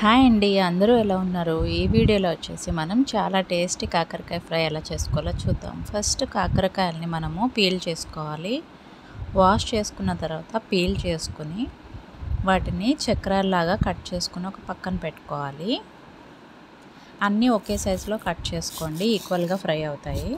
hi అండి అందరూ ఎలా ఉన్నారు ఈ వీడియోలో వచ్చేసి మనం చాలా టేస్టీ కాకరకాయ ఫ్రై ఎలా చేసుకోవాలో చూద్దాం ఫస్ట్ కాకరకాయలని మనము పీల్ చేసుకోవాలి వాష్ చేసుకున్న తర్వాత పీల్ చేసుకుని వాటిని చక్రాల్లాగా కట్ చేసుకుని ఒక పక్కన పెట్టుకోవాలి అన్నీ ఒకే సైజులో కట్ చేసుకోండి ఈక్వల్గా ఫ్రై అవుతాయి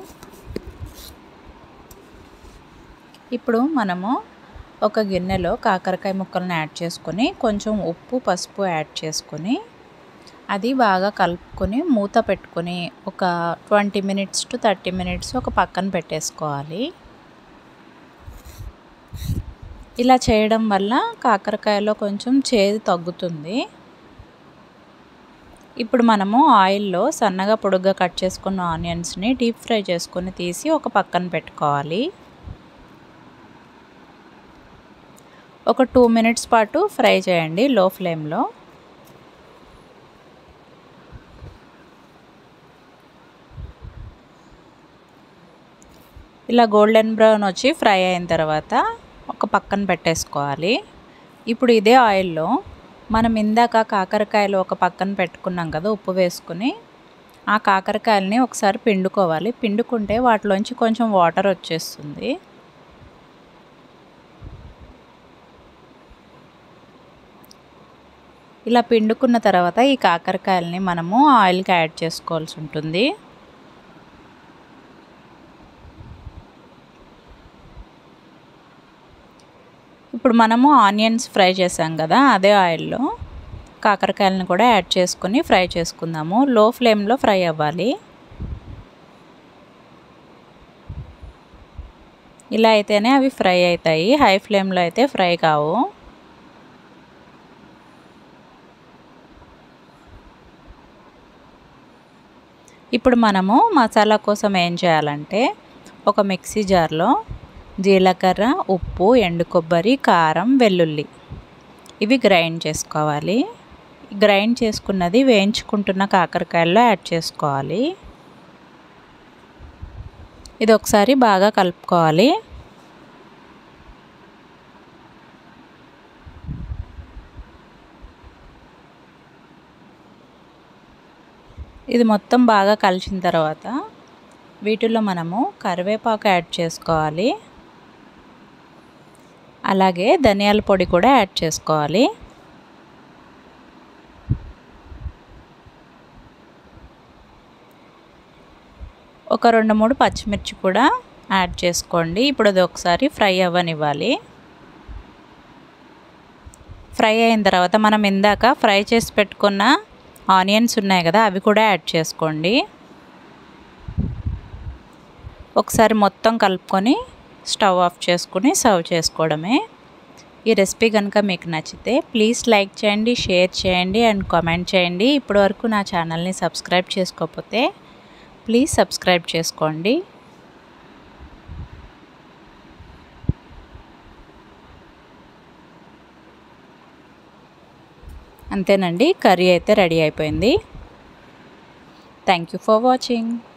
ఇప్పుడు మనము ఒక గిన్నెలో కాకరకాయ ముక్కలను యాడ్ చేసుకొని కొంచెం ఉప్పు పసుపు యాడ్ చేసుకొని అది బాగా కలుపుకొని మూత పెట్టుకొని ఒక twenty minutes to thirty minutes ఒక పక్కన పెట్టేసుకోవాలి ఇలా చేయడం వల్ల కాకరకాయలో కొంచెం చేదు తగ్గుతుంది ఇప్పుడు మనము ఆయిల్లో సన్నగా పొడుగ్గా కట్ చేసుకున్న ఆనియన్స్ని డీప్ ఫ్రై చేసుకొని తీసి ఒక పక్కన పెట్టుకోవాలి ఒక టూ మినిట్స్ పాటు ఫ్రై చేయండి లో ఫ్లేమ్లో ఇలా గోల్డెన్ బ్రౌన్ వచ్చి ఫ్రై అయిన తర్వాత ఒక పక్కన పెట్టేసుకోవాలి ఇప్పుడు ఇదే ఆయిల్లో మనం ఇందాక కాకరకాయలు ఒక పక్కన పెట్టుకున్నాం కదా ఉప్పు వేసుకుని ఆ కాకరకాయలని ఒకసారి పిండుకోవాలి పిండుకుంటే వాటిలోంచి కొంచెం వాటర్ వచ్చేస్తుంది ఇలా పిండుకున్న తర్వాత ఈ కాకరకాయలని మనము ఆయిల్కి యాడ్ చేసుకోవాల్సి ఉంటుంది ఇప్పుడు మనము ఆనియన్స్ ఫ్రై చేసాం కదా అదే ఆయిల్లో కాకరకాయలను కూడా యాడ్ చేసుకుని ఫ్రై చేసుకుందాము లో ఫ్లేమ్లో ఫ్రై అవ్వాలి ఇలా అయితేనే అవి ఫ్రై అవుతాయి హై ఫ్లేమ్లో అయితే ఫ్రై కావు ఇప్పుడు మనము మసాలా కోసం ఏం చేయాలంటే ఒక మిక్సీ జార్లో జీలకర్ర ఉప్పు ఎండు కొబ్బరి కారం వెల్లుల్లి ఇవి గ్రైండ్ చేసుకోవాలి గ్రైండ్ చేసుకున్నది వేయించుకుంటున్న కాకరకాయల్లో యాడ్ చేసుకోవాలి ఇది ఒకసారి బాగా కలుపుకోవాలి ఇది మొత్తం బాగా కలిసిన తర్వాత వీటిలో మనము కరివేపాకు యాడ్ చేసుకోవాలి అలాగే ధనియాల పొడి కూడా యాడ్ చేసుకోవాలి ఒక రెండు మూడు పచ్చిమిర్చి కూడా యాడ్ చేసుకోండి ఇప్పుడు అది ఒకసారి ఫ్రై అవ్వనివ్వాలి ఫ్రై అయిన తర్వాత మనం ఇందాక ఫ్రై చేసి పెట్టుకున్న ఆనియన్స్ ఉన్నాయి కదా అవి కూడా యాడ్ చేసుకోండి ఒకసారి మొత్తం కలుపుకొని స్టవ్ ఆఫ్ చేసుకుని సర్వ్ చేసుకోవడమే ఈ రెసిపీ కనుక మీకు నచ్చితే ప్లీజ్ లైక్ చేయండి షేర్ చేయండి అండ్ కామెంట్ చేయండి ఇప్పటివరకు నా ఛానల్ని సబ్స్క్రైబ్ చేసుకోకపోతే ప్లీజ్ సబ్స్క్రైబ్ చేసుకోండి అంతేనండి కర్రీ అయితే రెడీ అయిపోయింది థ్యాంక్ యూ ఫర్ వాచింగ్